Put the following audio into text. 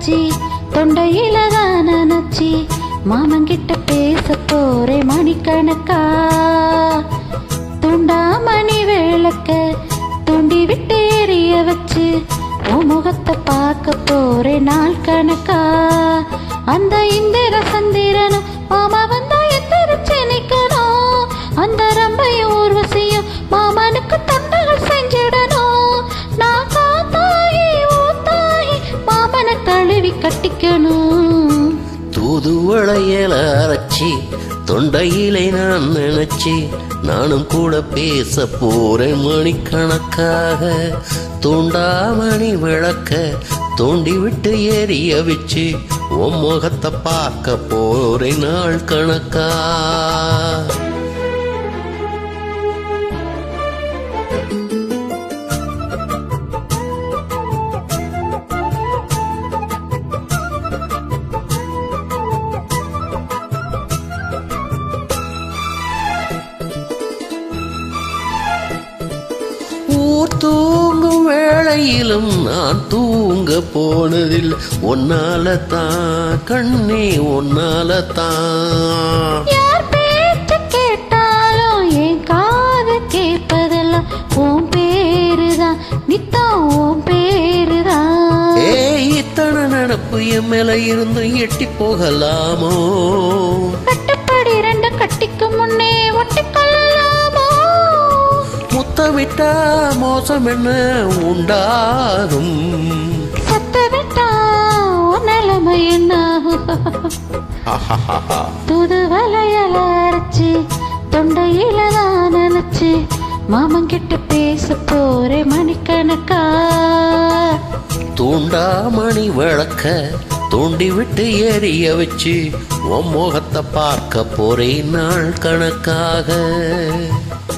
வச்சு தொண்டையில தான் நினைச்சி மாமங்கிட்ட பேச போறே மணிக்கணக்கா துண்டாமணி விளக்க தூண்டி விட்டு எரிய வச்சு உன் முகத்தை பார்க்க போறே நாள் கணக்கா அந்த இந்திர சந்திரனும் மாமா வந்தா எந்திரிச்சு நிக்கணும் அந்த ரம்பையும் ஊர்வசியும் மாமனுக்கு தொண்டுகள் செஞ்சிடணும் நான் காத்தாயி ஊத்தாயி மாமனை தழுவி கட்டிக்கணும் தூதுவளையல அரைச்சி தொண்டையிலே நான் நினைச்சி நானும் கூட பேச போறேன் மணிக்கணக்காக தூண்டாமணி விளக்க தூண்டி விட்டு எரிய வச்சு உன் முகத்தை பார்க்க போறேன் நாள் கணக்கா ஊர் தூங்கும் வேளையிலும் நான் தூங்க போனதில் ஒன்னால தான் கண்ணே ஒன்னால தான் யார் பேச்சு கேட்டாலும் என் காது கேட்பதெல்லாம் உன் பேருதான் நித்தம் உன் பேருதான் ஏய் இத்தனை நடப்பு என் மேல இருந்து எட்டி போகலாமோ கட்டுப்படி ரெண்டு கட்டிக்கு முன்னே ஒட்டிக்கொள்ளலாமோ முத்தமிட்டா மோசம் என்ன உண்டாகும் சத்த விட்டா உன் நிலைமை என்ன புது வலையல அரைச்சி தொண்டையில தான் நினைச்சு மாமன் கிட்ட பேச போறே மணிக்கணக்கா தூண்டாமணி விளக்க தூண்டி விட்டு எரிய வச்சு உன் முகத்தை பார்க்க போறேன் நாள் கணக்காக